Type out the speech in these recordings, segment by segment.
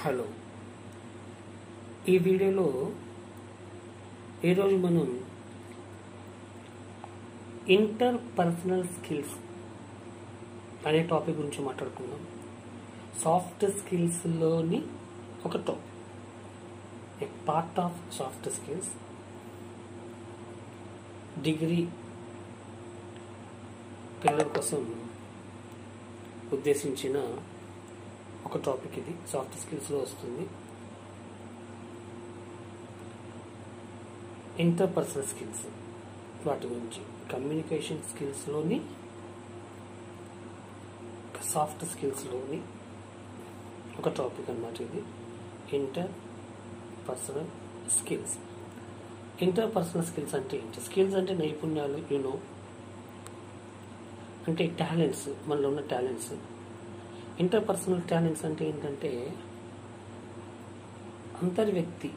hello ఈ వీడియోలో ఈరోజు మనం ఇంటర్ పర్సనల్ స్కిల్స్ అనే టాపిక్ గురించి మాట్లాడుకుందాం సాఫ్ట్ స్కిల్స్లోని ఒక topic a part of soft skills degree పిల్లల కోసం ఉద్దేశించిన ఒక టాపిక్ ఇది సాఫ్ట్ స్కిల్స్లో వస్తుంది ఇంటర్పర్సనల్ స్కిల్స్ వాటి గురించి కమ్యూనికేషన్ స్కిల్స్లోని సాఫ్ట్ స్కిల్స్లోని ఒక టాపిక్ అన్నమాట ఇది inter personal skills inter personal skills అంటే ఏంటి స్కిల్స్ అంటే నైపుణ్యాలు యూనో అంటే టాలెంట్స్ మనలో ఉన్న టాలెంట్స్ ఇంటర్ పర్సనల్ టాలెంట్స్ అంటే ఏంటంటే అంతర్ వ్యక్తి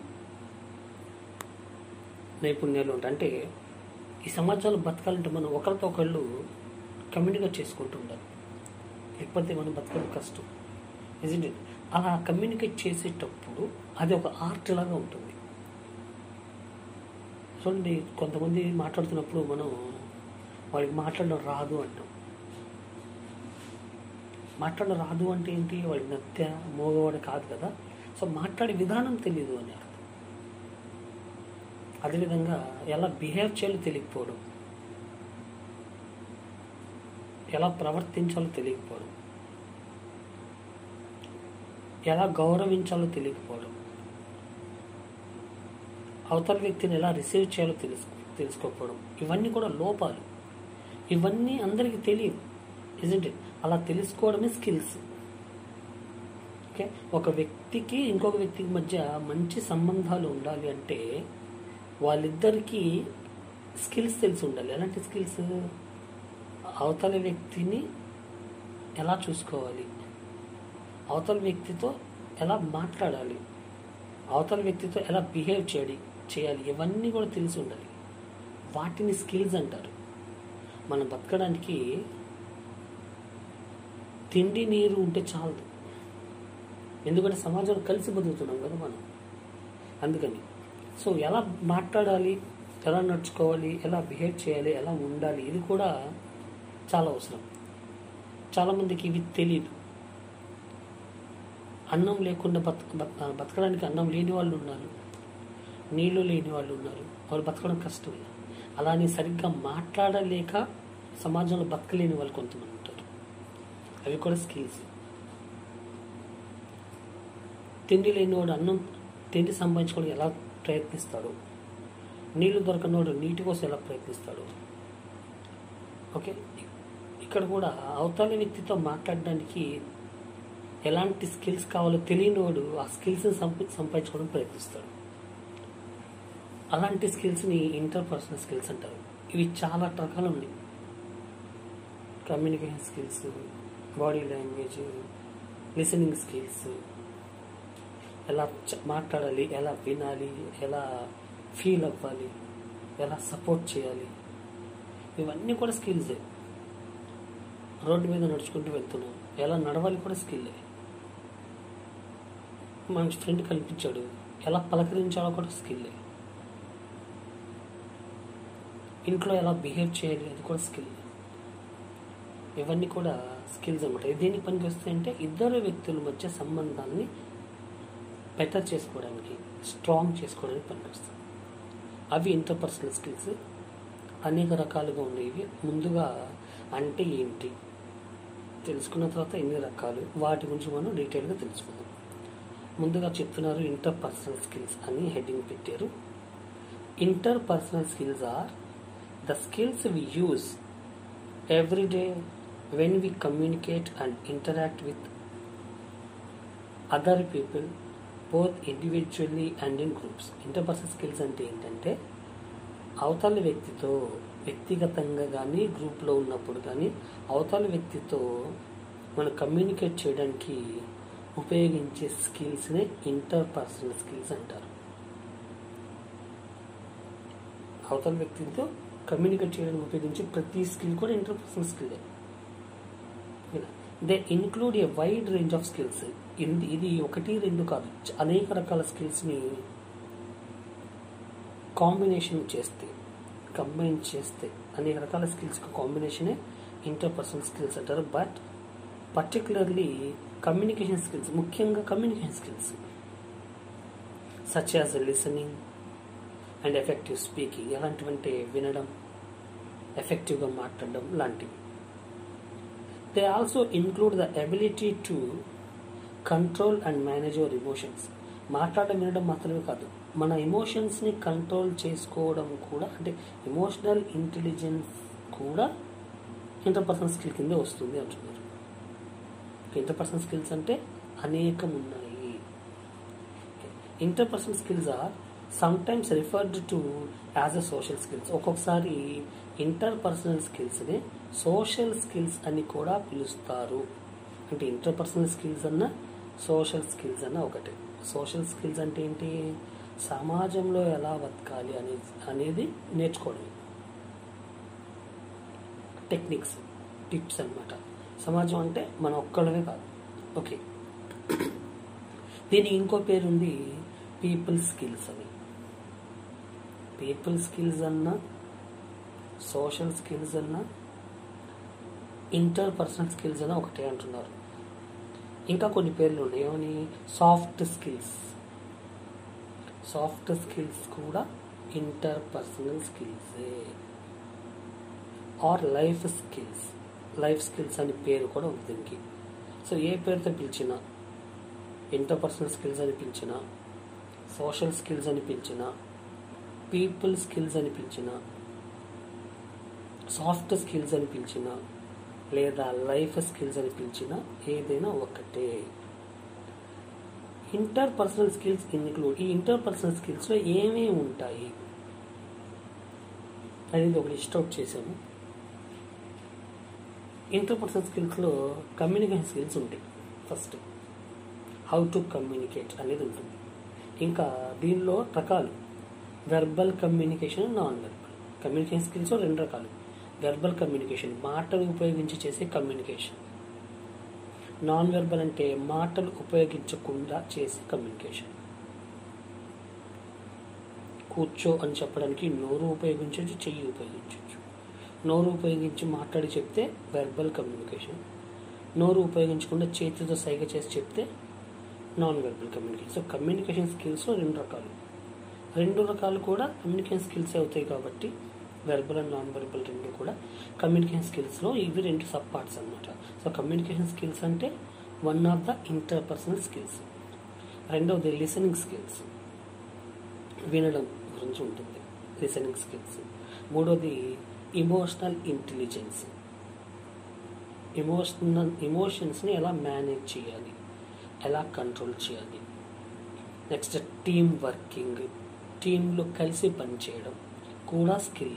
నైపుణ్యాలు ఉంటాయి అంటే ఈ సమాజంలో బతకాలంటే మనం ఒకరితో ఒకళ్ళు కమ్యూనికేట్ చేసుకుంటూ ఉండాలి లేకపోతే మనం బతకడం కష్టం నిజండి అలా కమ్యూనికేట్ చేసేటప్పుడు అది ఒక ఆర్ట్ లాగా ఉంటుంది చూడండి కొంతమంది మాట్లాడుతున్నప్పుడు మనం వాడికి మాట్లాడడం రాదు అంటాం మాట్లాడడం రాదు అంటే ఏంటి వాడికి నత్య మోగవాడు కాదు కదా సో మాట్లాడే విధానం తెలియదు అని అర్థం అదేవిధంగా ఎలా బిహేవ్ చేయాలో తెలియకపోవడం ఎలా ప్రవర్తించాలో తెలియకపోవడం ఎలా గౌరవించాలో తెలియకపోవడం అవతల వ్యక్తిని ఎలా రిసీవ్ చేయాలో తెలుసు తెలుసుకోకపోవడం ఇవన్నీ కూడా లోపాలు ఇవన్నీ అందరికీ తెలియదు ఇజంట్ అలా తెలుసుకోవడమే స్కిల్స్ ఓకే ఒక వ్యక్తికి ఇంకొక వ్యక్తికి మధ్య మంచి సంబంధాలు ఉండాలి అంటే వాళ్ళిద్దరికీ స్కిల్స్ తెలిసి ఉండాలి ఎలాంటి స్కిల్స్ అవతల వ్యక్తిని ఎలా చూసుకోవాలి అవతల వ్యక్తితో ఎలా మాట్లాడాలి అవతల వ్యక్తితో ఎలా బిహేవ్ చేయాలి చేయాలి ఇవన్నీ కూడా తెలిసి ఉండాలి వాటిని స్కిల్స్ అంటారు మనం బతకడానికి తిండి నీరు ఉంటే చాలదు ఎందుకంటే సమాజంలో కలిసి బతుకుతున్నాం కదా మనం అందుకని సో ఎలా మాట్లాడాలి ఎలా నడుచుకోవాలి ఎలా బిహేవ్ చేయాలి ఎలా ఉండాలి ఇది కూడా చాలా అవసరం చాలామందికి ఇవి తెలియదు అన్నం లేకుండా బతక బత- బతకడానికి అన్నం లేని వాళ్ళు ఉన్నారు నీళ్లు లేని వాళ్ళు ఉన్నారు వాళ్ళు బతకడం కష్టమే అలానే సరిగ్గా మాట్లాడలేక సమాజంలో బతకలేని వాళ్ళు కొంతమంది ఉంటారు అవి కూడా స్కిల్స్ తిండి లేనివాడు అన్నం తిండి సంపాదించుకోవడానికి ఎలా ప్రయత్నిస్తాడు నీళ్లు దొరకనివాడు నీటి కోసం ఎలా ప్రయత్నిస్తాడు ఓకే ఇక్కడ కూడా అవతల వ్యక్తితో మాట్లాడడానికి ఎలాంటి స్కిల్స్ కావాలో తెలియని వాడు ఆ స్కిల్స్ని సంప సంపాదించుకోవడం ప్రయత్నిస్తాడు అలాంటి స్కిల్స్ని ఇంటర్ పర్సనల్ స్కిల్స్ అంటారు ఇవి చాలా రకాలు ఉన్నాయి communication skills body language listening skills ఎలా చ- మాట్లాడాలి ఎలా వినాలి ఎలా ఫీల్ అవ్వాలి ఎలా సపోర్ట్ చేయాలి ఇవన్నీ కూడా స్కిల్సే రోడ్డు మీద నడుచుకుంటూ వెళ్తున్నాం ఎలా నడవాలి కూడా స్కిల్లే మన ఫ్రెండ్ కనిపించాడు ఎలా పలకరించాలో కూడా స్కిల్లే ఇంట్లో ఎలా బిహేవ్ చేయాలి అది కూడా స్కిల్ ఇవన్నీ కూడా స్కిల్స్ అనమాట ఇది దేనికి పనికి వస్తాయంటే ఇద్దరు వ్యక్తుల మధ్య సంబంధాన్ని బెటర్ చేసుకోవడానికి స్ట్రాంగ్ చేసుకోవడానికి పనికొస్తాయి అవి ఇంటర్పర్సనల్ స్కిల్స్ అనేక రకాలుగా ఉండేవి ముందుగా అంటే ఏంటి తెలుసుకున్న తర్వాత ఎన్ని రకాలు వాటి గురించి మనం డీటెయిల్గా తెలుసుకుందాం ముందుగా చెప్తున్నారు ఇంటర్ పర్సనల్ స్కిల్స్ అని హెడ్డింగ్ పెట్టారు inter personal skills are the skills we use every day when we communicate and interact with other people both individually and in groups interpersonal skills అంటే ఏంటంటే అవతల వ్యక్తితో వ్యక్తిగతంగా కానీ గ్రూప్లో ఉన్నప్పుడు కానీ అవతల వ్యక్తితో మనం కమ్యూనికేట్ చేయడానికి ఉపయోగించే స్కిల్స్నే ఇంటర్ పర్సనల్ స్కిల్స్ అంటారు అవతల వ్యక్తితో కమ్యూనికేట్ చేయడానికి ఉపయోగించే ప్రతి స్కిల్ కూడా inter personal skill they include a wide range of skills ఇది ఒకటి రెండు కాదు చ- అనేక రకాల స్కిల్స్ని కాంబినేషన్ చేస్తే కంబైన్ చేస్తే అనేక రకాల స్కిల్స్కి కాంబినేషనే ఇంటర్పర్సనల్ స్కిల్స్ అంటారు బట్ పర్టికులర్లీ కమ్యూనికేషన్ స్కిల్స్ ముఖ్యంగా communication skills such as listening and effective speaking ఎలాంటివంటే వినడం ఎఫెక్టివ్గా మాట్లాడడం లాంటివి they also include the ability to control and manage your emotions మాట్లాడడం వినడం మాత్రమే కాదు మన ఎమోషన్స్ని కంట్రోల్ చేసుకోవడం కూడా అంటే ఎమోషనల్ ఇంటెలిజెన్స్ కూడా ఇంటర్పర్సనల్ స్కిల్ కింద వస్తుంది అంటున్నారు ఇంటర్పర్సనల్ స్కిల్స్ అంటే అనేకం ఉన్నాయి interpersonal skills are sometimes referred to as a social skills ఒక్కొక్కసారి ఇంటర్పర్సనల్ స్కిల్స్ని సోషల్ స్కిల్స్ అని కూడా పిలుస్తారు అంటే ఇంటర్పర్సనల్ స్కిల్స్ అన్న సోషల్ స్కిల్స్ అన్న ఒకటే సోషల్ స్కిల్స్ అంటే ఏంటి సమాజంలో ఎలా బతకాలి అనేది అనేది నేర్చుకోవడం టెక్నిక్స్ టిప్స్ అన్నమాట సమాజం అంటే మన ఒక్కళ్ళమే కాదు ఓకే దీనికి ఇంకో పేరు ఉంది పీపుల్ స్కిల్స్ అని పీపుల్ స్కిల్స్ అన్నా సోషల్ స్కిల్స్ అన్నా ఇంటర్ పర్సనల్ స్కిల్స్ అన్న ఒకటే అంటున్నారు ఇంకా కొన్ని పేర్లు ఉన్నాయి ఏమని సాఫ్ట్ స్కిల్స్ సాఫ్ట్ స్కిల్స్ కూడా ఇంటర్ పర్సనల్ స్కిల్సే or life skills life skills అని పేరు కూడా ఉంది దీనికి సో ఏ పేరుతో పిలిచినా ఇంటర్పర్సనల్ స్కిల్స్ అని పిలిచినా సోషల్ స్కిల్స్ అని పిలిచినా పీపుల్ స్కిల్స్ అని పిలిచినా సాఫ్ట్ స్కిల్స్ అని పిలిచినా లేదా లైఫ్ స్కిల్స్ అని పిలిచినా ఏదైనా ఒకటే ఇంటర్ పర్సనల్ స్కిల్స్ ఇన్క్లూడ్ ఈ ఇంటర్ పర్సనల్ స్కిల్స్లో ఏమేమి ఉంటాయి అనేది ఒక లిస్ట్ అవుట్ చేశాము ఇంటర్ పర్సనల్ స్కిల్స్లో కమ్యూనికేషన్ స్కిల్స్ ఉంటాయి ఫస్ట్ హౌ టు కమ్యూనికేట్ అనేది ఉంటుంది ఇంకా దీనిలో రకాలు verbal communication non verbal communication skills రెండు రకాలు వెర్బల్ కమ్యూనికేషన్ మాటలు ఉపయోగించి చేసే కమ్యూనికేషన్ నాన్ వెర్బల్ అంటే మాటలు ఉపయోగించకుండా చేసే కమ్యూనికేషన్ కూర్చో అని చెప్పడానికి నోరు ఉపయోగించవచ్చు చెయ్యి ఉపయోగించవచ్చు నోరు ఉపయోగించి మాట్లాడి చెప్తే వెర్బల్ కమ్యూనికేషన్ నోరు ఉపయోగించకుండా చేతితో సైగ చేసి చెప్తే non verbal communication so communication స్కిల్స్లో రెండు రకాలు రెండు రకాలు కూడా కమ్యూనికేషన్ స్కిల్స్ అవుతాయి కాబట్టి వెర్బల్ అండ్ నాన్ వెర్బల్ రెండు కూడా కమ్యూనికేషన్ స్కిల్స్లో ఇవి రెండు సబ్ పార్ట్స్ అనమాట సో కమ్యూనికేషన్ స్కిల్స్ అంటే one of the interpersonal skills రెండవది లిసనింగ్ స్కిల్స్ వినడం గురించి ఉంటుంది లిసనింగ్ స్కిల్స్ మూడోది ఇమోషనల్ ఇంటెలిజెన్స్ ఇమోషనల్ ఎమోషన్స్ని ఎలా మేనేజ్ చేయాలి ఎలా కంట్రోల్ చేయాలి నెక్స్ట్ టీమ్ వర్కింగ్ టీంలో కలిసి పనిచేయడం కూడా స్కిల్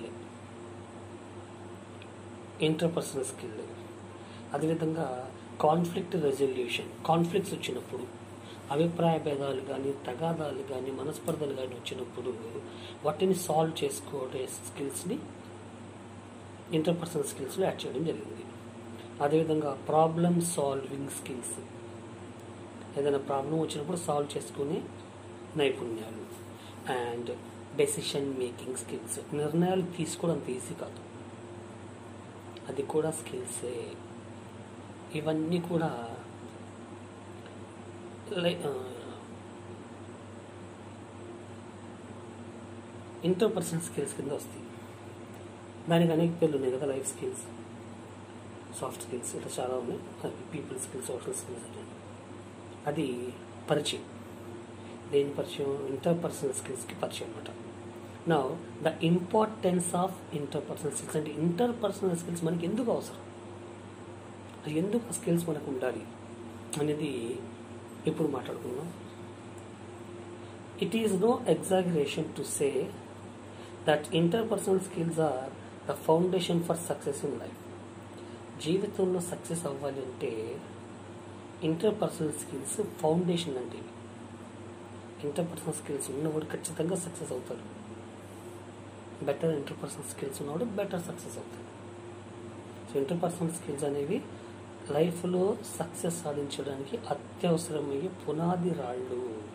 ఇంటర్పర్సనల్ స్కిల్ అదేవిధంగా కాన్ఫ్లిక్ట్ రెజల్యూషన్ కాన్ఫ్లిక్ట్స్ వచ్చినప్పుడు అభిప్రాయ భేదాలు కానీ తగాదాలు కానీ మనస్పర్ధలు కానీ వచ్చినప్పుడు వాటిని సాల్వ్ చేసుకోవడే స్కిల్స్ని ఇంటర్పర్సనల్ స్కిల్స్లో యాడ్ చేయడం జరిగింది అదేవిధంగా ప్రాబ్లమ్ సాల్వింగ్ స్కిల్స్ ఏదైనా ప్రాబ్లం వచ్చినప్పుడు సాల్వ్ చేసుకునే నైపుణ్యాలు అండ్ డెసిషన్ మేకింగ్ స్కిల్స్ నిర్ణయాలు తీసుకోవడం అంత ఈజీ కాదు అది కూడా స్కిల్సే ఇవన్నీ కూడా లైక్ ఇంటర్పర్సనల్ స్కిల్స్ కింద వస్తాయి దానికి అనేక పేర్లు ఉన్నాయి కదా లైఫ్ స్కిల్స్ సాఫ్ట్ స్కిల్స్ ఇట్లా చాలా ఉన్నాయి పీపుల్ స్కిల్స్ సోషల్ స్కిల్స్ అంటే అది పరిచయం దేని పరిచయం ఇంటర్పర్సనల్ స్కిల్స్కి పరిచయం అనమాట నా the importance of interpersonal skills అంటే ఇంటర్పర్సనల్ స్కిల్స్ మనకి ఎందుకు అవసరం అది ఎందుకు ఆ స్కిల్స్ మనకు ఉండాలి అనేది ఇప్పుడు మాట్లాడుకుందాం it is no exaggeration to say that interpersonal skills are the foundation for success in life జీవితంలో సక్సెస్ అవ్వాలి అంటే ఇంటర్పర్సనల్ స్కిల్స్ ఫౌండేషన్ అంటే ఇవి ఇంటర్పర్సనల్ స్కిల్స్ ఉన్నవాడు ఖచ్చితంగా సక్సెస్ అవుతాడు బెటర్ ఇంటర్పర్సనల్ స్కిల్స్ ఉన్నవాడు బెటర్ సక్సెస్ అవుతాడు సో ఇంటర్పర్సనల్ స్కిల్స్ అనేవి లైఫ్లో సక్సెస్ సాధించడానికి అత్యవసరమయ్యే పునాది రాళ్ళు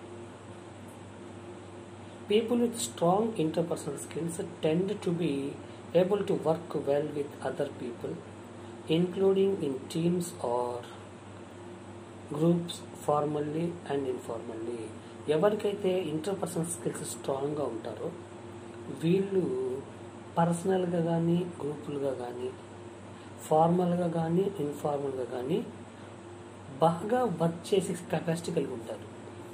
people with strong interpersonal skills tend to be able to work well with other people including in teams or groups formally and informally ఎవరికైతే interpersonal skills స్ట్రాంగ్గా ఉంటారో వీళ్ళు పర్సనల్గా కానీ గ్రూపులుగా కానీ ఫార్మల్గా కానీ ఇన్ఫార్మల్గా కానీ బాగా వర్క్ చేసే కెపాసిటీ కలిగి ఉంటారు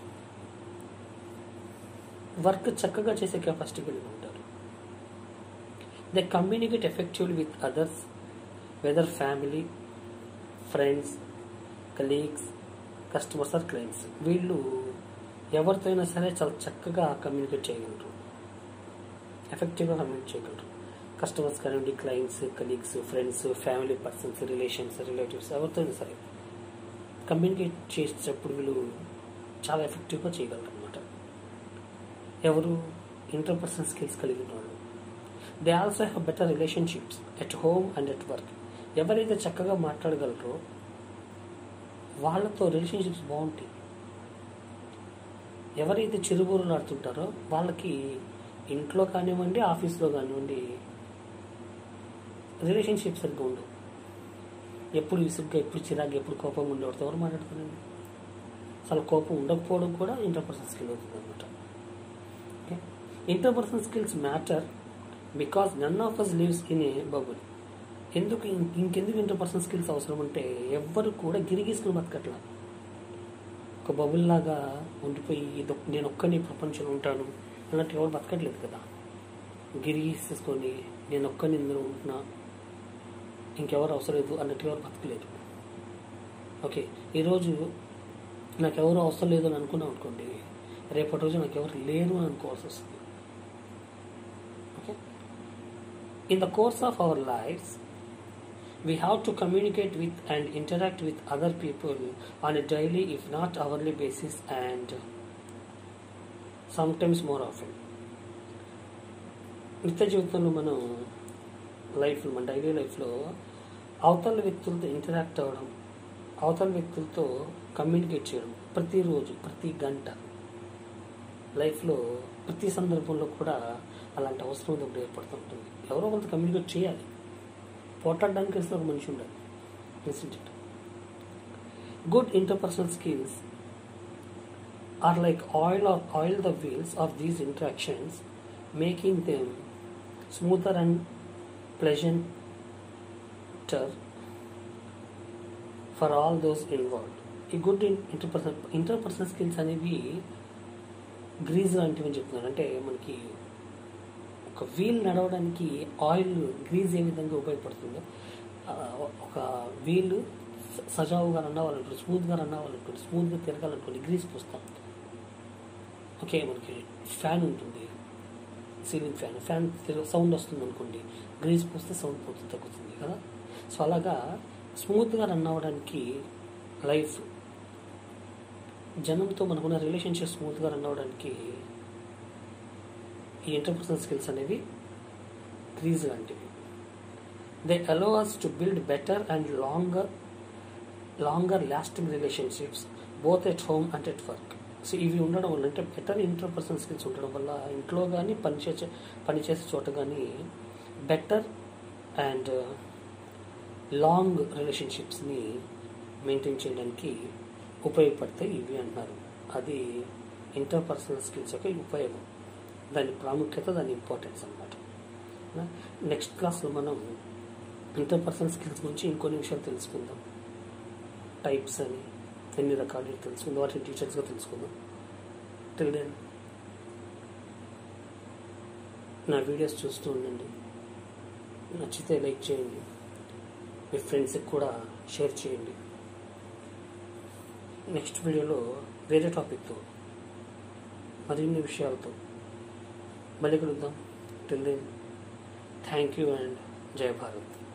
వర్క్ చక్కగా చేసే కెపాసిటీ కలిగి ఉంటారు they communicate effectively with others whether family friends colleagues customers or clients వీళ్ళు ఎవరితో అయినా సరే చాలా చక్కగా కమ్యూనికేట్ చేయగలరు ఎఫెక్టివ్గా కమ్యూనికేట్ చేయగలరు కస్టమర్స్ కానివ్వండి clients colleagues friends family persons relations relatives ఎవరితో అయినా సరే కమ్యూనికేట్ చేసేటప్పుడు వీళ్ళు చాలా ఎఫెక్టివ్గా చేయగలరు అనమాట ఎవరు ఇంటర్పర్సనల్ స్కిల్స్ కలిగిన వాళ్ళు they also have better relationships at home and at work ఎవరైతే చక్కగా మాట్లాడగలరో వాళ్ళతో రిలేషన్షిప్స్ బాగుంటాయి ఎవరైతే చిరుబూరులు ఆడుతుంటారో వాళ్ళకి ఇంట్లో కానివ్వండి ఆఫీస్లో కానివ్వండి రిలేషన్షిప్ సరిగ్గా ఉండవు ఎప్పుడు విసుగ్గా ఎప్పుడు చిరాగ్గా ఎప్పుడు కోపం ఉండేవాడితో ఎవరు మాట్లాడుతున్నారండి అసలు కోపం ఉండకపోవడం కూడా ఇంటర్పర్సనల్ స్కిల్ అవుతుంది అనమాట okay interpersonal skills matter because none of us lives in a bubble ఎందుకు ఇం- ఇంకెందుకు ఇంటర్పర్సనల్ స్కిల్స్ అవసరం అంటే ఎవ్వరు కూడా గిరిగీసుకుని బతకట్లా ఒక బబుల్ లాగా ఉండిపోయి ఇదొ నేను ఒక్కని ప్రపంచంలో ఉంటాను అన్నట్టు ఎవరు బతకట్లేదు కదా గిరిగీసేసుకొని నేను ఒక్కని ఇందులో ఉంటున్నా ఇంకెవరు అవసరం లేదు అన్నట్టు ఎవరు బతకలేదు ఓకే ఈరోజు నాకు ఎవరు అవసరం లేదు అని అనుకున్నాం అనుకోండి రేపటి రోజు నాకు ఎవరు లేరు అని అనుకోవాల్సి వస్తుంది okay in the course of our lives we have to communicate with and interact with other people on a daily if not hourly basis and sometimes more often నిత్య జీవితంలో మనం లైఫ్ మన డైలీ లైఫ్లో అవతల వ్యక్తులతో ఇంటరాక్ట్ అవ్వడం అవతల వ్యక్తులతో కమ్యూనికేట్ చేయడం ప్రతిరోజు ప్రతి గంట లైఫ్లో ప్రతి సందర్భంలో కూడా అలాంటి అవసరం ఒకటి ఏర్పడుతుంటుంది ఎవరో ఒకరితో కమ్యూనికేట్ చేయాలి పోట్లాడడానికి అసలు ఒక మనిషి ఉండాలి incident good interpersonal skills are like oil or oil the wheels of these interactions making them smoother and pleasanter for all those involved ఈ గుడ్ ఇంటర్పర్సనల్ ఇంటర్పర్సనల్ స్కిల్స్ అనేవి గ్రీజ్ లాంటివి అని చెప్తున్నారు అంటే మనకి ఒక వీల్ నడవడానికి ఆయిల్ గ్రీజ్ ఏ విధంగా ఉపయోగపడుతుందో ఆ, ఒక వీల్ సజావుగా రన్ అవ్వాలనుకోండి స్మూత్గా రన్ అవ్వాలనుకోండి స్మూత్గా తిరగాలనుకోండి గ్రీజ్ పూస్తాం ఓకే మనకి ఫ్యాన్ ఉంటుంది సీలింగ్ ఫ్యాన్ ఫ్యాన్ సౌండ్ వస్తుంది అనుకోండి గ్రీజ్ పూస్తే సౌండ్ పోతుంది తగ్గుతుంది కదా సో అలాగా స్మూత్గా రన్ అవ్వడానికి లైఫ్ జనంతో మనకున్న రిలేషన్షిప్ స్మూత్గా రన్ అవ్వడానికి ఈ ఇంటర్పర్సనల్ స్కిల్స్ అనేవి క్రీజ్ లాంటివి they allow us to build better and longer longer lasting relationships both at home and at work so ఇవి ఉండడం వల్ల అంటే బెటర్ ఇంటర్పర్సనల్ స్కిల్స్ ఉండడం వల్ల ఇంట్లో కానీ పనిచేసే పనిచేసే చోట కానీ బెటర్ అండ్ లాంగ్ రిలేషన్షిప్స్ని మెయింటైన్ చేయడానికి ఉపయోగపడతాయి ఇవి అంటున్నారు అది ఇంటర్పర్సనల్ స్కిల్స్ యొక్క ఉపయోగం దాని ప్రాముఖ్యత దాని ఇంపార్టెన్స్ అనమాట నెక్స్ట్ క్లాస్లో మనం ఇంటర్పర్సనల్ స్కిల్స్ గురించి ఇంకొన్ని విషయాలు తెలుసుకుందాం టైప్స్ అని ఎన్ని రకాలు తెలుసుకుందాం వాటిని టీచర్స్గా తెలుసుకుందాం టిల్ దెన్ నా వీడియోస్ చూస్తూ ఉండండి నచ్చితే లైక్ చేయండి మీ ఫ్రెండ్స్కి కూడా షేర్ చేయండి నెక్స్ట్ వీడియోలో వేరే టాపిక్తో మరిన్ని విషయాలతో మళ్ళీ కలుద్దాం till then thank you and జై భారత్